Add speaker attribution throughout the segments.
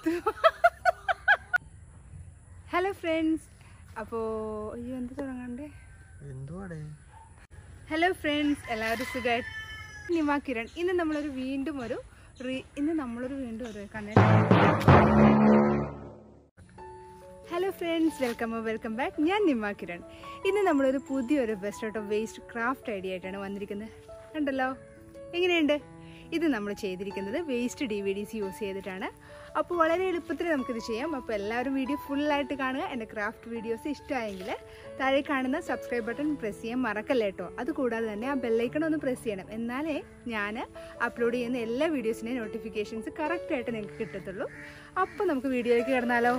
Speaker 1: എടുത്തു hello friends അപ്പോൾ അയ്യോ എന്ത് തുടങ്ങണ്ടേ
Speaker 2: എന്തുവാടേ
Speaker 1: ഹലോ ഫ്രണ്ട്സ് എല്ലാവരും സുഖമായിട്ട് നിമ കിരൺ ഇന്ന് നമ്മളൊരു വീണ്ടും ഒരു റീ ഇന്ന് നമ്മളൊരു വീണ്ടും ഒരു കണ്ണേ hello friends welcome welcome back ഞാൻ നിമ കിരൺ ഇന്ന് നമ്മളൊരു പുതിയൊരു best out of waste craft idea ആയിട്ടാണ് വന്നിരിക്കുന്നത് കണ്ടല്ലോ എങ്ങനെയുണ്ട് ഇത് നമ്മൾ ചെയ്തിരിക്കുന്നത് waste DVDs use ചെയ്തിട്ടാണ് അപ്പോൾ വളരെ എളുപ്പത്തിൽ നമുക്കിത് ചെയ്യാം അപ്പോൾ എല്ലാവരും വീഡിയോ ഫുള്ളായിട്ട് കാണുക എൻ്റെ ക്രാഫ്റ്റ് വീഡിയോസ് ഇഷ്ടമായെങ്കിൽ താഴെ കാണുന്ന സബ്സ്ക്രൈബ് ബട്ടൺ പ്രസ് ചെയ്യാൻ മറക്കല്ല കേട്ടോ അതുകൂടാതെ തന്നെ ആ ബെല്ലൈക്കൺ ഒന്ന് പ്രസ് ചെയ്യണം എന്നാലേ ഞാൻ അപ്ലോഡ് ചെയ്യുന്ന എല്ലാ വീഡിയോസിൻ്റെയും നോട്ടിഫിക്കേഷൻസ് കറക്റ്റായിട്ട് നിങ്ങൾക്ക് കിട്ടത്തുള്ളൂ അപ്പോൾ നമുക്ക് വീഡിയോയിലേക്ക് കിടന്നാലോ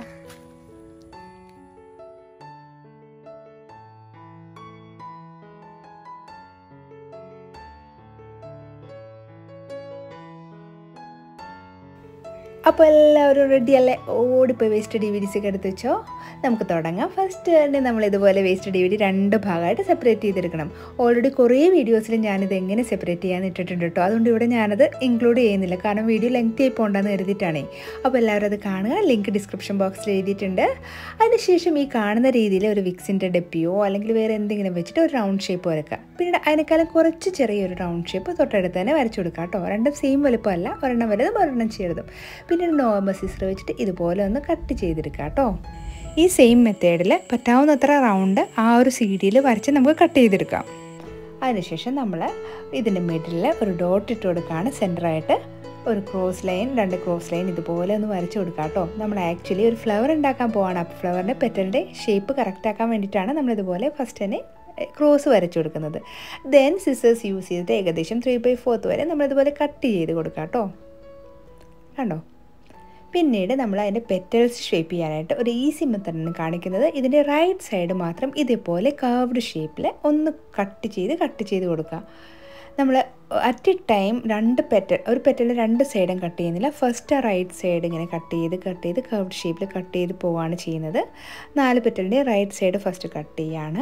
Speaker 1: അപ്പോൾ എല്ലാവരും റെഡി അല്ലേ ഓടിപ്പോയി വേസ്റ്റ് ഡി വി ഡിസ് ഒക്കെ എടുത്ത് വെച്ചോ നമുക്ക് തുടങ്ങാം ഫസ്റ്റ് തന്നെ നമ്മൾ ഇതുപോലെ വേസ്റ്റ് ഡി വി ഡി രണ്ട് ഭാഗമായിട്ട് സെപ്പറേറ്റ് ചെയ്തെടുക്കണം ഓൾറെഡി കുറേ വീഡിയോസിൽ ഞാനിത് എങ്ങനെ സെപ്പറേറ്റ് ചെയ്യാൻ ഇട്ടിട്ടുണ്ട് കേട്ടോ അതുകൊണ്ട് ഇവിടെ ഞാനത് ഇൻക്ലൂഡ് ചെയ്യുന്നില്ല കാരണം വീഡിയോ ലെങ്ത് ആയി പോകണ്ടെന്ന് കരുതിയിട്ടാണേ അപ്പോൾ എല്ലാവരും അത് കാണുക ലിങ്ക് ഡിസ്ക്രിപ്ഷൻ ബോക്സിൽ എഴുതിയിട്ടുണ്ട് അതിനുശേഷം ഈ കാണുന്ന രീതിയിൽ ഒരു വിക്സിൻ്റെ ഡെപ്പിയോ അല്ലെങ്കിൽ വേറെ എന്തെങ്കിലും വെച്ചിട്ട് ഒരു റൗണ്ട് ഷേപ്പ് വരക്കുക പിന്നീട് അതിനേക്കാളും കുറച്ച് ചെറിയൊരു റൗണ്ട് ഷേപ്പ് തൊട്ടടുത്ത് തന്നെ വരച്ചു കൊടുക്കുക കേട്ടോ രണ്ടും സെയിം വലുപ്പമല്ല ഒരെണ്ണം വലുതും ഒരെണ്ണം ചെറുതും പിന്നെ നോർമൽ സിസ്റ്റർ വെച്ചിട്ട് ഇതുപോലെ ഒന്ന് കട്ട് ചെയ്തെടുക്കുക കേട്ടോ ഈ സെയിം മെത്തേഡിൽ പറ്റാവുന്നത്ര റൗണ്ട് ആ ഒരു സി ഡിയിൽ വരച്ച് നമുക്ക് കട്ട് ചെയ്തെടുക്കാം അതിനുശേഷം നമ്മൾ ഇതിൻ്റെ മിഡിലിൽ ഒരു ഡോട്ട് ഇട്ട് കൊടുക്കുകയാണ് സെൻറ്ററായിട്ട് ഒരു ക്രോസ് ലൈൻ രണ്ട് ക്രോസ് ലൈൻ ഇതുപോലെ ഒന്ന് വരച്ച് കൊടുക്കുക കേട്ടോ നമ്മൾ ആക്ച്വലി ഒരു ഫ്ലവർ ഉണ്ടാക്കാൻ പോവാണ് അപ്പോൾ ഫ്ലവറിൻ്റെ പെറ്റലിൻ്റെ ഷേപ്പ് കറക്റ്റ് ആക്കാൻ വേണ്ടിയിട്ടാണ് നമ്മളിതുപോലെ ഫസ്റ്റ് തന്നെ ക്രോസ് വരച്ചു കൊടുക്കുന്നത് ദെൻ സിസേഴ്സ് യൂസ് ചെയ്തിട്ട് ഏകദേശം ത്രീ ബൈ ഫോർത്ത് വരെ നമ്മളിതുപോലെ കട്ട് ചെയ്ത് കൊടുക്കാം കേട്ടോ കണ്ടോ പിന്നീട് നമ്മൾ അതിൻ്റെ പെറ്റൽസ് ഷേപ്പ് ചെയ്യാനായിട്ട് ഒരു ഈസി മെത്തഡാണ് കാണിക്കുന്നത് ഇതിൻ്റെ റൈറ്റ് സൈഡ് മാത്രം ഇതേപോലെ കർവ്ഡ് ഷേപ്പിൽ ഒന്ന് കട്ട് ചെയ്ത് കട്ട് ചെയ്ത് കൊടുക്കുക നമ്മൾ അറ്റ് എ ടൈം രണ്ട് പെറ്റൽ ഒരു പെറ്റലിൻ്റെ രണ്ട് സൈഡും കട്ട് ചെയ്യുന്നില്ല ഫസ്റ്റ് ആ റൈറ്റ് സൈഡ് ഇങ്ങനെ കട്ട് ചെയ്ത് കട്ട് ചെയ്ത് കർവ്ഡ് ഷേപ്പിൽ കട്ട് ചെയ്ത് പോവുകയാണ് ചെയ്യുന്നത് നാല് പെറ്റലിൻ്റെ റൈറ്റ് സൈഡ് ഫസ്റ്റ് കട്ട് ചെയ്യാണ്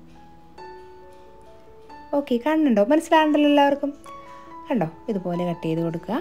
Speaker 1: ഓക്കെ കാണുന്നുണ്ടോ മനസ്സിലാണ്ടല്ലോ എല്ലാവർക്കും കണ്ടോ ഇതുപോലെ കട്ട് ചെയ്ത് കൊടുക്കുക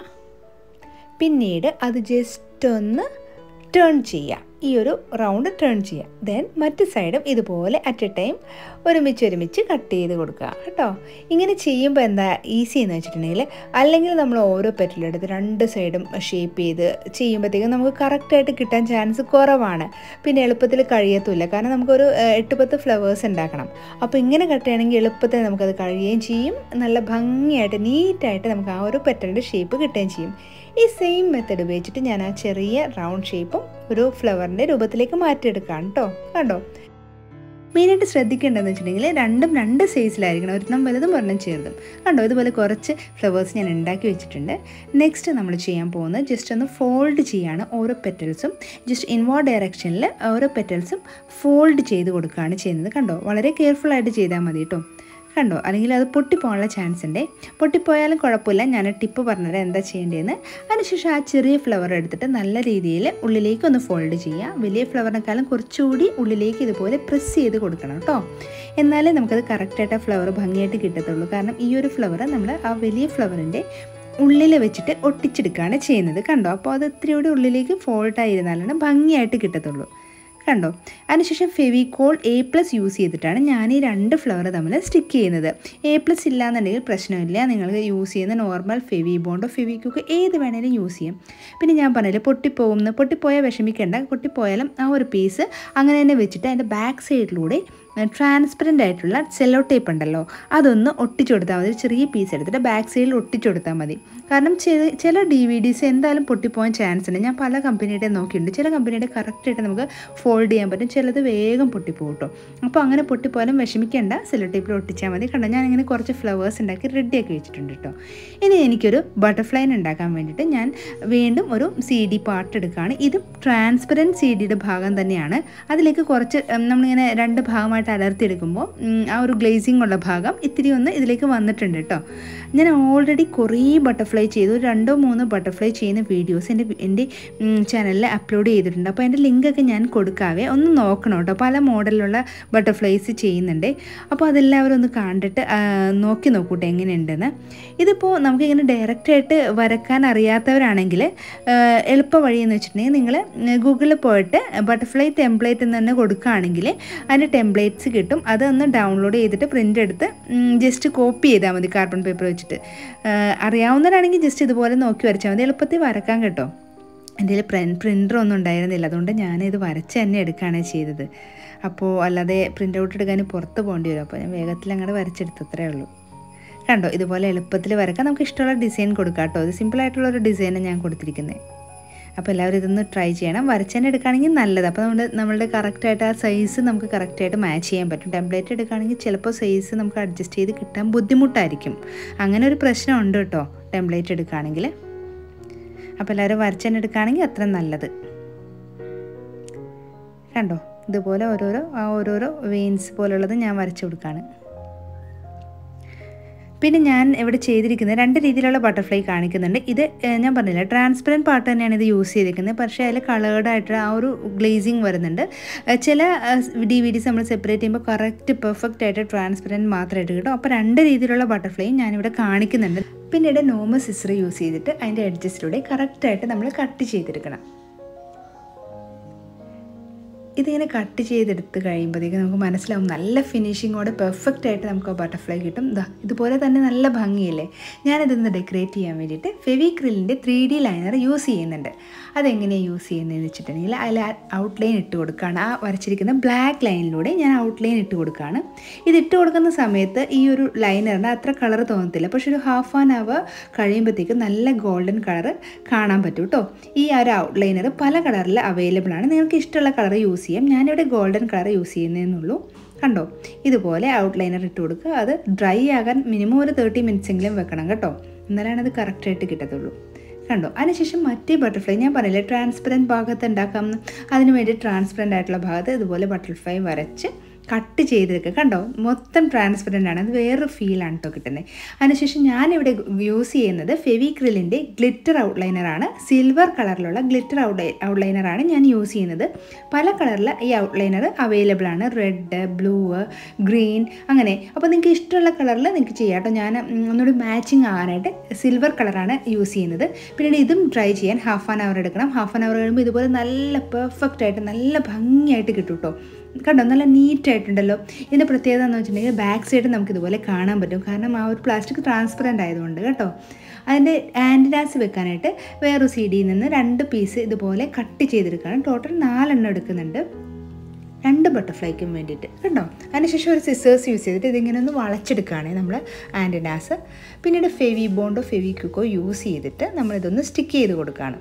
Speaker 1: പിന്നീട് അത് ജസ്റ്റ് ഒന്ന് ടേൺ ചെയ്യുക ഈ ഒരു റൗണ്ട് ടേൺ ചെയ്യുക ദെൻ മറ്റ് സൈഡും ഇതുപോലെ അറ്റ് എ ടൈം ഒരുമിച്ച് ഒരുമിച്ച് കട്ട് ചെയ്ത് കൊടുക്കുക കേട്ടോ ഇങ്ങനെ ചെയ്യുമ്പോൾ എന്താ ഈസി എന്ന് വെച്ചിട്ടുണ്ടെങ്കിൽ അല്ലെങ്കിൽ നമ്മൾ ഓരോ പെറ്റലെടുത്ത് രണ്ട് സൈഡും ഷേപ്പ് ചെയ്ത് ചെയ്യുമ്പോഴത്തേക്കും നമുക്ക് കറക്റ്റായിട്ട് കിട്ടാൻ ചാൻസ് കുറവാണ് പിന്നെ എളുപ്പത്തിൽ കഴിയത്തുമില്ല കാരണം നമുക്കൊരു എട്ട് പത്ത് ഫ്ലവേഴ്സ് ഉണ്ടാക്കണം അപ്പോൾ ഇങ്ങനെ കട്ട് ചെയ്യണമെങ്കിൽ എളുപ്പത്തിൽ നമുക്കത് കഴിയുകയും ചെയ്യും നല്ല ഭംഗിയായിട്ട് നീറ്റായിട്ട് നമുക്ക് ആ ഒരു പെറ്റലിൻ്റെ ഷേപ്പ് കിട്ടുകയും ചെയ്യും ഈ സെയിം മെത്തഡ് ഉപയോഗിച്ചിട്ട് ഞാൻ ആ ചെറിയ റൗണ്ട് ഷേപ്പും ഒരു ഫ്ലവറിൻ്റെ രൂപത്തിലേക്ക് മാറ്റിയെടുക്കുകയാണ് കേട്ടോ കണ്ടോ മെയിനായിട്ട് ശ്രദ്ധിക്കേണ്ടതെന്ന് വെച്ചിട്ടുണ്ടെങ്കിൽ രണ്ടും രണ്ട് സൈസിലായിരിക്കണം ഒരെണ്ണം വലുതും ഒരെണ്ണം ചെറുതും കണ്ടോ ഇതുപോലെ കുറച്ച് ഫ്ലവേഴ്സ് ഞാൻ ഉണ്ടാക്കി വെച്ചിട്ടുണ്ട് നെക്സ്റ്റ് നമ്മൾ ചെയ്യാൻ പോകുന്നത് ജസ്റ്റ് ഒന്ന് ഫോൾഡ് ചെയ്യാണ് ഓരോ പെറ്റൽസും ജസ്റ്റ് ഇൻവേർഡ് ഡയറക്ഷനിൽ ഓരോ പെറ്റൽസും ഫോൾഡ് ചെയ്ത് കൊടുക്കുകയാണ് ചെയ്യുന്നത് കണ്ടോ വളരെ കെയർഫുള്ളായിട്ട് ചെയ്താൽ മതി കേട്ടോ കണ്ടോ അല്ലെങ്കിൽ അത് പൊട്ടിപ്പോകാനുള്ള ചാൻസ് ഉണ്ട് പൊട്ടിപ്പോയാലും കുഴപ്പമില്ല ഞാൻ ടിപ്പ് പറഞ്ഞുതരാം എന്താ ചെയ്യേണ്ടതെന്ന് അതിനുശേഷം ആ ചെറിയ ഫ്ലവർ എടുത്തിട്ട് നല്ല രീതിയിൽ ഉള്ളിലേക്ക് ഒന്ന് ഫോൾഡ് ചെയ്യുക വലിയ ഫ്ലവറിനേക്കാളും കുറച്ചുകൂടി ഉള്ളിലേക്ക് ഇതുപോലെ പ്രസ് ചെയ്ത് കൊടുക്കണം കേട്ടോ എന്നാലേ നമുക്കത് കറക്റ്റായിട്ട് ആ ഫ്ലവർ ഭംഗിയായിട്ട് കിട്ടത്തുള്ളൂ കാരണം ഈ ഒരു ഫ്ലവർ നമ്മൾ ആ വലിയ ഫ്ലവറിൻ്റെ ഉള്ളിൽ വെച്ചിട്ട് ഒട്ടിച്ചെടുക്കുകയാണ് ചെയ്യുന്നത് കണ്ടോ അപ്പോൾ അത് ഇത്തിരി കൂടി ഉള്ളിലേക്ക് ഫോൾട്ടായിരുന്നാലാണ് ഭംഗിയായിട്ട് കിട്ടത്തുള്ളൂ കണ്ടോ അതിനുശേഷം ഫെവിക്കോൾ എ പ്ലസ് യൂസ് ചെയ്തിട്ടാണ് ഞാൻ ഈ രണ്ട് ഫ്ലവർ തമ്മിൽ സ്റ്റിക്ക് ചെയ്യുന്നത് എ പ്ലസ് ഇല്ലാന്നുണ്ടെങ്കിൽ പ്രശ്നമില്ല നിങ്ങൾക്ക് യൂസ് ചെയ്യുന്ന നോർമൽ ഫെവി ബോണ്ടോ ഫെവിക്കൊക്കെ ഏത് വേണേലും യൂസ് ചെയ്യും പിന്നെ ഞാൻ പറഞ്ഞില്ലേ പൊട്ടിപ്പോകുന്നു പൊട്ടിപ്പോയാൽ വിഷമിക്കേണ്ട പൊട്ടിപ്പോയാലും ആ ഒരു പീസ് അങ്ങനെ തന്നെ വെച്ചിട്ട് അതിൻ്റെ ബാക്ക് സൈഡിലൂടെ ട്രാൻസ്പെറൻ്റ് ആയിട്ടുള്ള സെല്ലോ ടേപ്പ് ഉണ്ടല്ലോ അതൊന്ന് ഒട്ടിച്ചു കൊടുത്താൽ മതി ചെറിയ പീസ് എടുത്തിട്ട് ബാക്ക് സൈഡിൽ ഒട്ടിച്ചു കൊടുത്താൽ മതി കാരണം ചില ഡി വി ഡീസ് എന്തായാലും പൊട്ടിപ്പോകാൻ ചാൻസ് ഉണ്ട് ഞാൻ പല കമ്പനിയുടെ നോക്കിയിട്ടുണ്ട് ചില കമ്പനിയുടെ കറക്റ്റായിട്ട് നമുക്ക് ഫോൾഡ് ചെയ്യാൻ പറ്റും ചിലത് വേഗം പൊട്ടിപ്പോകും കേട്ടോ അപ്പോൾ അങ്ങനെ പൊട്ടിപ്പോയാലും വിഷമിക്കേണ്ട സെല്ലോ ടേപ്പിൽ ഒട്ടിച്ചാൽ മതി കണ്ടോ ഞാൻ ഇങ്ങനെ കുറച്ച് ഫ്ലവേഴ്സ് ഉണ്ടാക്കി റെഡിയാക്കി വെച്ചിട്ടുണ്ട് കേട്ടോ ഇനി എനിക്കൊരു ബട്ടർഫ്ലൈൻ ഉണ്ടാക്കാൻ വേണ്ടിയിട്ട് ഞാൻ വീണ്ടും ഒരു സി ഡി പാർട്ട് എടുക്കുകയാണ് ഇത് ട്രാൻസ്പെറൻറ്റ് സി ഡിയുടെ ഭാഗം തന്നെയാണ് അതിലേക്ക് കുറച്ച് നമ്മളിങ്ങനെ രണ്ട് ഭാഗമായിട്ട് നന്നായിട്ട് അടർത്തിയെടുക്കുമ്പോൾ ഉം, ആ ഒരു ഗ്ലേസിംഗ് ഉള്ള ഭാഗം ഇത്തിരി ഒന്ന് ഇതിലേക്ക് വന്നിട്ടുണ്ട് കേട്ടോ ഞാൻ ഓൾറെഡി കുറേ ബട്ടർഫ്ലൈ ചെയ്തു ഒരു രണ്ടോ മൂന്നോ ബട്ടർഫ്ലൈ ചെയ്യുന്ന വീഡിയോസ് എൻ്റെ എൻ്റെ ചാനലിൽ അപ്ലോഡ് ചെയ്തിട്ടുണ്ട് അപ്പോൾ അതിൻ്റെ ലിങ്കൊക്കെ ഞാൻ കൊടുക്കാവേ ഒന്ന് നോക്കണം കേട്ടോ പല മോഡലിലുള്ള ബട്ടർഫ്ലൈസ് ചെയ്യുന്നുണ്ട് അപ്പോൾ അതെല്ലാവരും ഒന്ന് കണ്ടിട്ട് ആ, നോക്കി നോക്കൂട്ടെ എങ്ങനെയുണ്ടെന്ന് ഇതിപ്പോൾ നമുക്കിങ്ങനെ ഡയറക്റ്റായിട്ട് വരക്കാൻ അറിയാത്തവരാണെങ്കിൽ എളുപ്പ വഴിയെന്ന് വെച്ചിട്ടുണ്ടെങ്കിൽ നിങ്ങൾ ഗൂഗിളിൽ പോയിട്ട് ബട്ടർഫ്ലൈ ടെംപ്ലേറ്റ് എന്ന് തന്നെ കൊടുക്കുകയാണെങ്കിൽ അതിൻ്റെ ടെംപ്ലേറ്റ്സ് കിട്ടും അതൊന്ന് ഡൗൺലോഡ് ചെയ്തിട്ട് പ്രിൻ്റ് എടുത്ത് ജസ്റ്റ് കോപ്പി ചെയ്താൽ മതി കാർബൺ പേപ്പർ വെച്ചിട്ട് ആ, അറിയാവുന്നവരാണെങ്കിൽ ജസ്റ്റ് ഇതുപോലെ നോക്കി വരച്ചാൽ മതി എളുപ്പത്തിൽ വരക്കാൻ കേട്ടോ എൻ്റെ കയ്യിൽ പ്രിൻ പ്രിൻ്റർ ഒന്നും ഉണ്ടായിരുന്നില്ല അതുകൊണ്ട് ഞാനിത് വരച്ച് തന്നെ എടുക്കുകയാണ് ചെയ്തത് അപ്പോൾ അല്ലാതെ പ്രിൻ്റ് ഔട്ട് എടുക്കാൻ പുറത്ത് പോകേണ്ടി വരും അപ്പോൾ ഞാൻ വേഗത്തിൽ അങ്ങോട്ട് വരച്ചെടുത്തത്രേ ഉള്ളൂ കണ്ടോ ഇതുപോലെ എളുപ്പത്തിൽ വരക്കാം നമുക്ക് ഇഷ്ടമുള്ള ഡിസൈൻ കൊടുക്കാം കേട്ടോ ഇത് സിമ്പിളായിട്ടുള്ള ഒരു ഡിസൈനാണ് ഞാൻ കൊടുത്തിരിക്കുന്നത് അപ്പോൾ എല്ലാവരും ഇതൊന്ന് ട്രൈ ചെയ്യണം വരച്ച് തന്നെ എടുക്കുകയാണെങ്കിൽ നല്ലത് അപ്പോൾ നമ്മുടെ നമ്മളുടെ കറക്റ്റായിട്ട് ആ സൈസ് നമുക്ക് കറക്റ്റായിട്ട് മാച്ച് ചെയ്യാൻ പറ്റും ടെംപ്ലേറ്റ് എടുക്കുകയാണെങ്കിൽ ചിലപ്പോൾ സൈസ് നമുക്ക് അഡ്ജസ്റ്റ് ചെയ്ത് കിട്ടാൻ ബുദ്ധിമുട്ടായിരിക്കും അങ്ങനെ ഒരു പ്രശ്നമുണ്ട് കേട്ടോ ടെംപ്ലേറ്റ് എടുക്കുകയാണെങ്കിൽ അപ്പോൾ എല്ലാവരും വരച്ച് തന്നെ എടുക്കുകയാണെങ്കിൽ അത്ര നല്ലത് കണ്ടോ ഇതുപോലെ ഓരോരോ ആ ഓരോരോ വെയിൻസ് പോലുള്ളത് ഞാൻ വരച്ചു കൊടുക്കുകയാണ് പിന്നെ ഞാൻ ഇവിടെ ചെയ്തിരിക്കുന്നത് രണ്ട് രീതിയിലുള്ള ബട്ടർഫ്ലൈ കാണിക്കുന്നുണ്ട് ഇത് ഏഹ്, ഞാൻ പറഞ്ഞില്ല ട്രാൻസ്പെറൻറ്റ് പാർട്ട് തന്നെയാണ് ഇത് യൂസ് ചെയ്തിരിക്കുന്നത് പക്ഷേ അതിൽ കളേർഡ് ആയിട്ട് ആ ഒരു ഗ്ലേസിങ് വരുന്നുണ്ട് ഏഹ്, ചില ഡി വി ഡിസ് നമ്മൾ സെപ്പറേറ്റ് ചെയ്യുമ്പോൾ കറക്റ്റ് പെർഫെക്റ്റ് ആയിട്ട് ട്രാൻസ്പെറൻറ്റ് മാത്രമായിട്ട് കിട്ടും അപ്പോൾ രണ്ട് രീതിയിലുള്ള ബട്ടർഫ്ലൈയും ഞാനിവിടെ കാണിക്കുന്നുണ്ട് പിന്നീട് നോമൽ സിസർ യൂസ് ചെയ്തിട്ട് അതിൻ്റെ എഡ്ജസ്റ്റിലൂടെ കറക്റ്റായിട്ട് നമ്മൾ കട്ട് ചെയ്തെടുക്കണം ഇതിങ്ങനെ കട്ട് ചെയ്തെടുത്ത് കഴിയുമ്പോഴത്തേക്ക് നമുക്ക് മനസ്സിലാവും നല്ല ഫിനിഷിങ്ങോടെ പെർഫെക്റ്റ് ആയിട്ട് നമുക്ക് ആ ബട്ടർഫ്ലൈ കിട്ടും ഇതാ ഇതുപോലെ തന്നെ നല്ല ഭംഗിയില്ലേ ഞാനിതൊന്ന് ഡെക്കറേറ്റ് ചെയ്യാൻ വേണ്ടിയിട്ട് ഫെവിക്രിലിൻ്റെ ത്രീ ഡി ലൈനർ യൂസ് ചെയ്യുന്നുണ്ട് അതെങ്ങനെയാണ് യൂസ് ചെയ്യുന്നതെന്ന് വെച്ചിട്ടുണ്ടെങ്കിൽ അതിൽ ഔട്ട്ലൈൻ ഇട്ട് കൊടുക്കുകയാണ് ആ വരച്ചിരിക്കുന്ന ബ്ലാക്ക് ലൈനിലൂടെ ഞാൻ ഔട്ട്ലൈൻ ഇട്ട് കൊടുക്കുകയാണ് ഇത് ഇട്ട് കൊടുക്കുന്ന സമയത്ത് ഈ ഒരു ലൈനറിന് അത്ര കളർ തോന്നത്തില്ല പക്ഷെ ഒരു ഹാഫ് ആൻ അവർ കഴിയുമ്പോഴത്തേക്ക് നല്ല ഗോൾഡൻ കളർ കാണാൻ പറ്റും കേട്ടോ ഈ ആ ഒരു ഔട്ട്ലൈനർ പല കളറിൽ അവൈലബിൾ ആണ് നിങ്ങൾക്ക് ഇഷ്ടമുള്ള കളർ യൂസ് ചെയ്യാം ഞാനിവിടെ ഗോൾഡൻ കളർ യൂസ് ചെയ്യുന്നതെന്നുള്ളൂ കണ്ടോ ഇതുപോലെ ഔട്ട്ലൈനർ ഇട്ട് കൊടുക്കുക അത് ഡ്രൈ ആകാൻ മിനിമം ഒരു തേർട്ടി മിനിറ്റ്സ് എങ്കിലും വെക്കണം കേട്ടോ എന്നാലാണ് അത് കറക്റ്റായിട്ട് കിട്ടത്തുള്ളൂ കണ്ടോ അതിനുശേഷം മറ്റേ ബട്ടർഫ്ലൈ ഞാൻ പറയില്ലേ ട്രാൻസ്പെറൻറ്റ് ഭാഗത്ത് ഉണ്ടാക്കാം അതിന് വേണ്ടി ട്രാൻസ്പെറൻ്റ് ആയിട്ടുള്ള ഭാഗത്ത് ഇതുപോലെ ബട്ടർഫ്ലൈ വരച്ച് കട്ട് ചെയ്തെടുക്കുക കണ്ടോ മൊത്തം ട്രാൻസ്പെറൻ്റ് ആണ് അത് വേറൊരു ഫീലാണ് കേട്ടോ കിട്ടുന്നത് അതിനുശേഷം ഞാനിവിടെ യൂസ് ചെയ്യുന്നത് ഫെവിക്രിലിൻ്റെ ഗ്ലിറ്റർ ഔട്ട്ലൈനറാണ് സിൽവർ കളറിലുള്ള ഗ്ലിറ്റർ ഔട്ട്ലൈ ഔട്ട്ലൈനറാണ് ഞാൻ യൂസ് ചെയ്യുന്നത് പല കളറിൽ ഈ ഔട്ട്ലൈനർ അവൈലബിൾ ആണ് റെഡ് ബ്ലൂ ഗ്രീൻ അങ്ങനെ അപ്പോൾ നിങ്ങൾക്ക് ഇഷ്ടമുള്ള കളറിൽ നിങ്ങൾക്ക് ചെയ്യാം കേട്ടോ ഞാൻ ഉം, ഒന്നുകൂടി മാച്ചിങ് ആകാനായിട്ട് സിൽവർ കളറാണ് യൂസ് ചെയ്യുന്നത് പിന്നീട് ഇതും ട്രൈ ചെയ്യാൻ ഹാഫ് ആൻ അവർ എടുക്കണം ഹാഫ് ആൻ അവർ കഴിയുമ്പോൾ ഇതുപോലെ നല്ല പെർഫെക്റ്റ് ആയിട്ട് നല്ല ഭംഗിയായിട്ട് കിട്ടും കേട്ടോ കണ്ടോ നല്ല നീറ്റ് ആയിട്ടുണ്ടല്ലോ ഇതിൻ്റെ പ്രത്യേകത എന്ന് വെച്ചിട്ടുണ്ടെങ്കിൽ ബാക്ക് സൈഡ് നമുക്ക് ഇതുപോലെ കാണാൻ പറ്റും കാരണം ആ ഒരു പ്ലാസ്റ്റിക് ട്രാൻസ്പെറൻ്റ് ആയതുകൊണ്ട് കേട്ടോ അതിൻ്റെ ആൻറ്റിനാസ് വെക്കാനായിട്ട് വേറൊരു സി ഡിയിൽ നിന്ന് രണ്ട് പീസ് ഇതുപോലെ കട്ട് ചെയ്തെടുക്കുകയാണ് ടോട്ടൽ നാലെണ്ണം എടുക്കുന്നുണ്ട് രണ്ട് ബട്ടർഫ്ലൈക്കും വേണ്ടിയിട്ട് കേട്ടോ അതിനുശേഷം ഒരു സിസേഴ്സ് യൂസ് ചെയ്തിട്ട് ഇതിങ്ങനെ ഒന്ന് വളച്ചെടുക്കുകയാണ് നമ്മൾ ആൻറ്റിനാസ് പിന്നീട് ഫെവി ബോണ്ടോ ഫെവി ക്യൂക്കോ യൂസ് ചെയ്തിട്ട് നമ്മളിതൊന്ന് സ്റ്റിക്ക് ചെയ്ത് കൊടുക്കുകയാണ്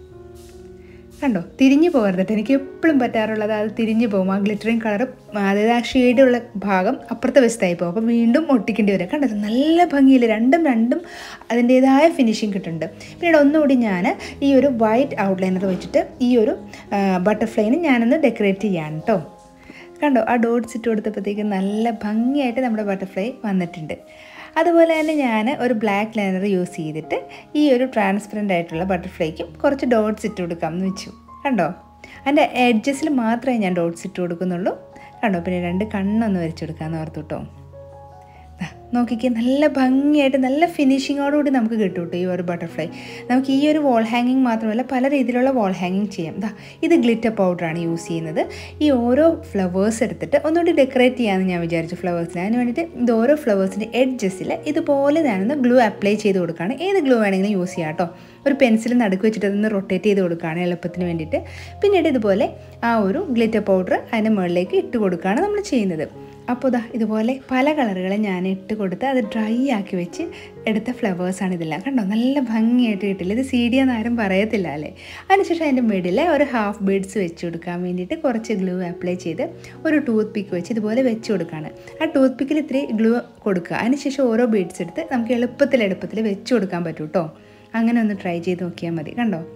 Speaker 1: കണ്ടോ തിരിഞ്ഞു പോകരുത് കേട്ടോ എനിക്ക് എപ്പോഴും പറ്റാറുള്ളത് അത് തിരിഞ്ഞു പോകും ആ ഗ്ലിറ്ററിങ് കളർ അതായത് ആ ഷെയ്ഡുള്ള ഭാഗം അപ്പുറത്തെ വശത്തായി പോകും അപ്പോൾ വീണ്ടും ഒട്ടിക്കേണ്ടി വരും കണ്ടോ ഇത് നല്ല ഭംഗിയിൽ രണ്ടും രണ്ടും അതിൻ്റേതായ ഫിനിഷിങ് കിട്ടുന്നുണ്ട് പിന്നീട് ഒന്നുകൂടി ഞാൻ ഈ ഒരു വൈറ്റ് ഔട്ട്ലൈനർ വെച്ചിട്ട് ഈ ഒരു ബട്ടർഫ്ലൈന് ഞാനൊന്ന് ഡെക്കറേറ്റ് ചെയ്യാണ് കേട്ടോ കണ്ടോ ആ ഡോട്ട്സ് ഇട്ട് കൊടുത്തപ്പോഴത്തേക്ക് നല്ല ഭംഗിയായിട്ട് നമ്മുടെ ബട്ടർഫ്ലൈ വന്നിട്ടുണ്ട് അതുപോലെ തന്നെ ഞാൻ ഒരു ബ്ലാക്ക് ലൈനർ യൂസ് ചെയ്തിട്ട് ഈ ഒരു ട്രാൻസ്പെറൻ്റ് ആയിട്ടുള്ള ബട്ടർഫ്ലൈക്കും കുറച്ച് ഡോട്ട്സ് ഇട്ട് കൊടുക്കാം എന്ന് വെച്ചു കണ്ടോ അതിൻ്റെ എഡ്ജസിൽ മാത്രമേ ഞാൻ ഡോട്ട്സ് ഇട്ട് കൊടുക്കുന്നുള്ളൂ കണ്ടോ പിന്നെ രണ്ട് കണ്ണൊന്ന് വരച്ചു കൊടുക്കാമെന്ന് ഓർത്തു കേട്ടോ ദാ, നോക്കിക്കേ നല്ല ഭംഗിയായിട്ട് നല്ല ഫിനിഷിങ്ങോടുകൂടി നമുക്ക് കിട്ടും കേട്ടോ ഈ ഒരു ബട്ടർഫ്ലൈ നമുക്ക് ഈ ഒരു വോൾ ഹാങ്ങിങ് മാത്രമല്ല പല രീതിയിലുള്ള വോൾ ഹാങ്ങിങ് ചെയ്യാം ദാ ഇത് ഗ്ലിറ്റർ പൗഡറാണ് യൂസ് ചെയ്യുന്നത് ഈ ഓരോ ഫ്ലവേഴ്സ് എടുത്തിട്ട് ഒന്നുകൂടി ഡെക്കറേറ്റ് ചെയ്യാമെന്ന് ഞാൻ വിചാരിച്ചു ഫ്ലവേഴ്സിന് അതിന് വേണ്ടിയിട്ട് ഇത് ഓരോ ഫ്ലവേഴ്സിൻ്റെ എഡ്ജസിൽ ഇതുപോലെ ഞാനൊന്ന് ഗ്ലൂ അപ്ലൈ ചെയ്ത് കൊടുക്കുകയാണ് ഏത് ഗ്ലൂ വേണമെങ്കിലും യൂസ് ചെയ്യാം കേട്ടോ ഒരു പെൻസിൽ നടുക്ക് വെച്ചിട്ട് അതൊന്ന് റൊട്ടേറ്റ് ചെയ്ത് കൊടുക്കുകയാണ് എളുപ്പത്തിന് വേണ്ടിയിട്ട് പിന്നീട് ഇതുപോലെ ആ ഒരു ഗ്ലിറ്റർ പൗഡർ അതിൻ്റെ മുകളിലേക്ക് ഇട്ട് കൊടുക്കുകയാണ് നമ്മൾ ചെയ്യുന്നത് അപ്പോൾ ഇതാ ഇതുപോലെ പല കളറുകളും ഞാൻ ഇട്ട് കൊടുത്ത് അത് ഡ്രൈ ആക്കി വെച്ച് എടുത്ത ഫ്ലവേഴ്സാണ് ഇതെല്ലാം കണ്ടോ നല്ല ഭംഗിയായിട്ട് കിട്ടില്ല ഇത് സി ഡി എന്ന് ആരും പറയത്തില്ല അല്ലേ അതിനുശേഷം അതിൻ്റെ മിഡിൽ ഒരു ഹാഫ് ബീഡ്സ് വെച്ച് കൊടുക്കാൻ വേണ്ടിയിട്ട് കുറച്ച് ഗ്ലൂ അപ്ലൈ ചെയ്ത് ഒരു ടൂത്ത് പിക്ക് വെച്ച് ഇതുപോലെ വെച്ച് കൊടുക്കുകയാണ് ആ ടൂത്ത് പിക്കിൽ ഇത്തിരി ഗ്ലൂ കൊടുക്കുക അതിനുശേഷം ഓരോ ബീഡ്സ് എടുത്ത് നമുക്ക് എളുപ്പത്തിൽ എളുപ്പത്തിൽ വെച്ച് കൊടുക്കാൻ പറ്റും കേട്ടോ അങ്ങനെ ഒന്ന് ട്രൈ ചെയ്ത് നോക്കിയാൽ മതി കണ്ടോ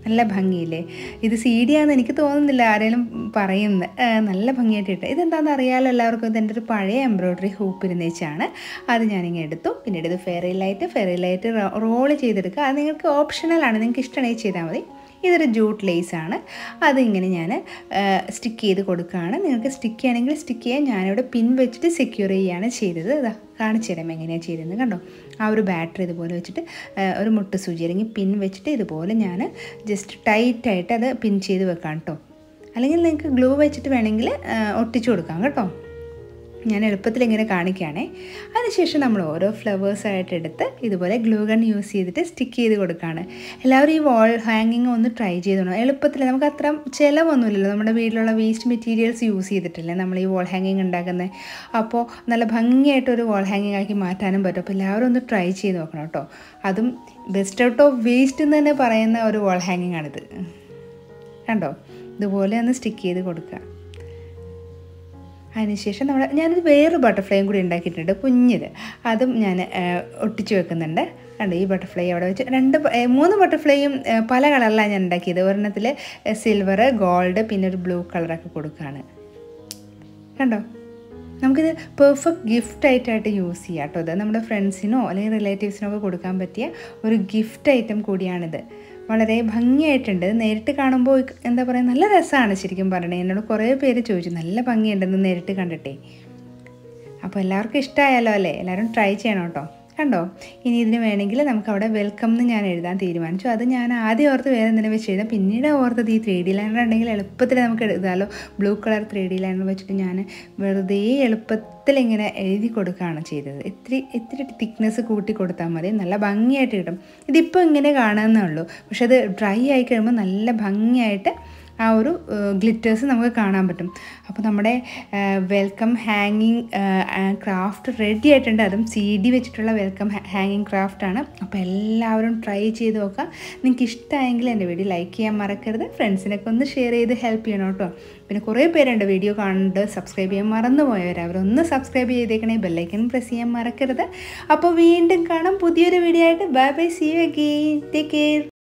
Speaker 1: നല്ല ഭംഗിയില്ലേ ഇത് സി ഡി ആണെന്ന് എനിക്ക് തോന്നുന്നില്ല ആരെങ്കിലും പറയുന്നത് ആ, നല്ല ഭംഗിയായിട്ട് ഇട്ട് ഇതെന്താണെന്ന് അറിയാമല്ലോ എല്ലാവർക്കും ഇതെൻ്റെ ഒരു പഴയ എംബ്രോയ്ഡറി ഹൂപ്പ് ഇരുന്നേച്ചാണ് അത് ഞാനിങ്ങനെ എടുത്തു പിന്നീട് ഇത് fairy light fairy light roll ചെയ്തെടുക്കുക അത് നിങ്ങൾക്ക് ഓപ്ഷണലാണ് നിങ്ങൾക്ക് ഇഷ്ടമാണെങ്കിൽ ചെയ്താൽ മതി ഇതൊരു ജൂട്ട് ലേസ് ആണ് അതിങ്ങനെ ഞാൻ സ്റ്റിക്ക് ചെയ്ത് കൊടുക്കുകയാണ് നിങ്ങൾക്ക് സ്റ്റിക്ക് ചെയ്യണമെങ്കിൽ സ്റ്റിക്ക് ചെയ്യാൻ ഞാനിവിടെ പിൻ വെച്ചിട്ട് സെക്യൂർ ചെയ്യുകയാണ് ചെയ്തത് ഇതാ കാണിച്ചു തരാം എങ്ങനെയാണ് ചെയ്തതെന്ന് കണ്ടോ ആ ഒരു ബാറ്ററി ഇതുപോലെ വെച്ചിട്ട് ആ, ഒരു മുട്ട് സൂചി അല്ലെങ്കിൽ പിൻ വെച്ചിട്ട് ഇതുപോലെ ഞാൻ ജസ്റ്റ് ടൈറ്റായിട്ട് അത് പിൻ ചെയ്ത് വെക്കാം കേട്ടോ അല്ലെങ്കിൽ നിങ്ങൾക്ക് ഗ്ലൂ വെച്ചിട്ട് വേണമെങ്കിൽ ആ, ഒട്ടിച്ചു കൊടുക്കാം കേട്ടോ ഞാൻ എളുപ്പത്തിൽ ഇങ്ങനെ കാണിക്കുകയാണേ അതിനുശേഷം നമ്മൾ ഓരോ ഫ്ലവേഴ്സായിട്ട് എടുത്ത് ഇതുപോലെ ഗ്ലൂ ഗൺ യൂസ് ചെയ്തിട്ട് സ്റ്റിക്ക് ചെയ്ത് കൊടുക്കുകയാണ് എല്ലാവരും ഈ വാൾ ഹാങ്ങിങ് ഒന്ന് ട്രൈ ചെയ്ത് നോക്കണം എളുപ്പത്തിൽ നമുക്ക് അത്ര ചിലവൊന്നുമില്ലല്ലോ നമ്മുടെ വീട്ടിലുള്ള വേസ്റ്റ് മെറ്റീരിയൽസ് യൂസ് ചെയ്തിട്ടല്ലേ നമ്മൾ ഈ വാൾ ഹാങ്ങിങ് ഉണ്ടാക്കുന്നത് അപ്പോൾ നല്ല ഭംഗിയായിട്ടൊരു വാൾ ഹാങ്ങിങ് ആക്കി മാറ്റാനും പറ്റും അപ്പോൾ എല്ലാവരും ഒന്ന് ട്രൈ ചെയ്ത് നോക്കണം കേട്ടോ അതും ബെസ്റ്റ് ഔട്ട് ഓഫ് വേസ്റ്റ് എന്ന് തന്നെ പറയുന്ന ഒരു വാൾ ഹാങ്ങിങ് ആണിത് കണ്ടോ ഇതുപോലെ ഒന്ന് സ്റ്റിക്ക് ചെയ്ത് കൊടുക്കുക അതിനുശേഷം നമ്മൾ ഞാനൊരു വേറൊരു ബട്ടർഫ്ലൈയും കൂടി ഉണ്ടാക്കിയിട്ടുണ്ട് കുഞ്ഞിത് അതും ഞാൻ ഒട്ടിച്ച് വെക്കുന്നുണ്ട് കണ്ടോ ഈ ബട്ടർഫ്ലൈ അവിടെ വെച്ച് രണ്ട് ബ- ഏ, മൂന്ന് ബട്ടർഫ്ലൈയും ഏ, പല കളറിലാണ് ഞാൻ ഉണ്ടാക്കിയത് ഒരെണ്ണത്തിൽ സിൽവർ ഗോൾഡ് പിന്നെ ഒരു ബ്ലൂ കളറൊക്കെ കൊടുക്കുകയാണ് കണ്ടോ നമുക്കിത് പെർഫെക്റ്റ് ഗിഫ്റ്റ് ആയിട്ടായിട്ട് യൂസ് ചെയ്യാം കേട്ടോ ഇത് നമ്മുടെ ഫ്രണ്ട്സിനോ അല്ലെങ്കിൽ റിലേറ്റീവ്സിനോ ഒക്കെ കൊടുക്കാൻ പറ്റിയ ഒരു ഗിഫ്റ്റ് ഐറ്റം കൂടിയാണിത് വളരെ ഭംഗിയായിട്ടുണ്ട് ഇത് നേരിട്ട് കാണുമ്പോൾ എന്താ പറയുക നല്ല രസമാണ് ശരിക്കും പറയണേ എന്നോട് കുറേ പേര് ചോദിച്ചു നല്ല ഭംഗിയുണ്ടെന്ന് നേരിട്ട് കണ്ടിട്ടേ അപ്പോൾ എല്ലാവർക്കും ഇഷ്ടമായാലോ അല്ലേ എല്ലാവരും ട്രൈ ചെയ്യണം കേട്ടോ കണ്ടോ ഇനി ഇതിന് വേണമെങ്കിൽ നമുക്ക് അവിടെ വെൽക്കം എന്ന് ഞാൻ എഴുതാൻ തീരുമാനിച്ചു അത് ഞാൻ ആദ്യം ഓർത്ത് വേറെ എന്തിനും വെച്ച് എഴുതാം പിന്നീട് ഓർത്തത് ഈ ത്രീ ഡി ലൈനർ ഉണ്ടെങ്കിൽ എളുപ്പത്തിൽ നമുക്ക് എഴുതാമല്ലോ blue colour three D liner വെച്ചിട്ട് ഞാൻ വെറുതെ എളുപ്പത്തിൽ ഇങ്ങനെ എഴുതി കൊടുക്കുകയാണ് ചെയ്തത് ഇത്തിരി ഇത്തിരി തിക്നെസ് കൂട്ടി കൊടുത്താൽ മതി നല്ല ഭംഗിയായിട്ട് കിട്ടും ഇതിപ്പോൾ ഇങ്ങനെ കാണാമെന്നേ ഉള്ളൂ പക്ഷെ അത് ഡ്രൈ ആയി കഴിയുമ്പോൾ നല്ല ഭംഗിയായിട്ട് ആ ഒരു ഗ്ലിറ്റേഴ്സ് നമുക്ക് കാണാൻ പറ്റും അപ്പോൾ നമ്മുടെ വെൽക്കം ഹാങ്ങിങ് ക്രാഫ്റ്റ് റെഡി ആയിട്ടുണ്ട് അതും സി ഡി വെച്ചിട്ടുള്ള വെൽക്കം ഹാങ്ങിങ് ക്രാഫ്റ്റാണ് അപ്പോൾ എല്ലാവരും ട്രൈ ചെയ്ത് നോക്കാം നിങ്ങൾക്ക് ഇഷ്ടമായെങ്കിൽ എൻ്റെ വീഡിയോ ലൈക്ക് ചെയ്യാൻ മറക്കരുത് ഫ്രണ്ട്സിനൊക്കെ ഒന്ന് ഷെയർ ചെയ്ത് ഹെൽപ്പ് ചെയ്യണം കേട്ടോ പിന്നെ കുറേ പേരുണ്ട് വീഡിയോ കാണുന്നുണ്ട് സബ്സ്ക്രൈബ് ചെയ്യാൻ മറന്നുപോയവർ അവരൊന്ന് സബ്സ്ക്രൈബ് ചെയ്തേക്കണേ ബെല്ലൈക്കൻ പ്രസ് ചെയ്യാൻ മറക്കരുത് അപ്പോൾ വീണ്ടും കാണാം പുതിയൊരു വീഡിയോ ആയിട്ട് bye bye see you again take care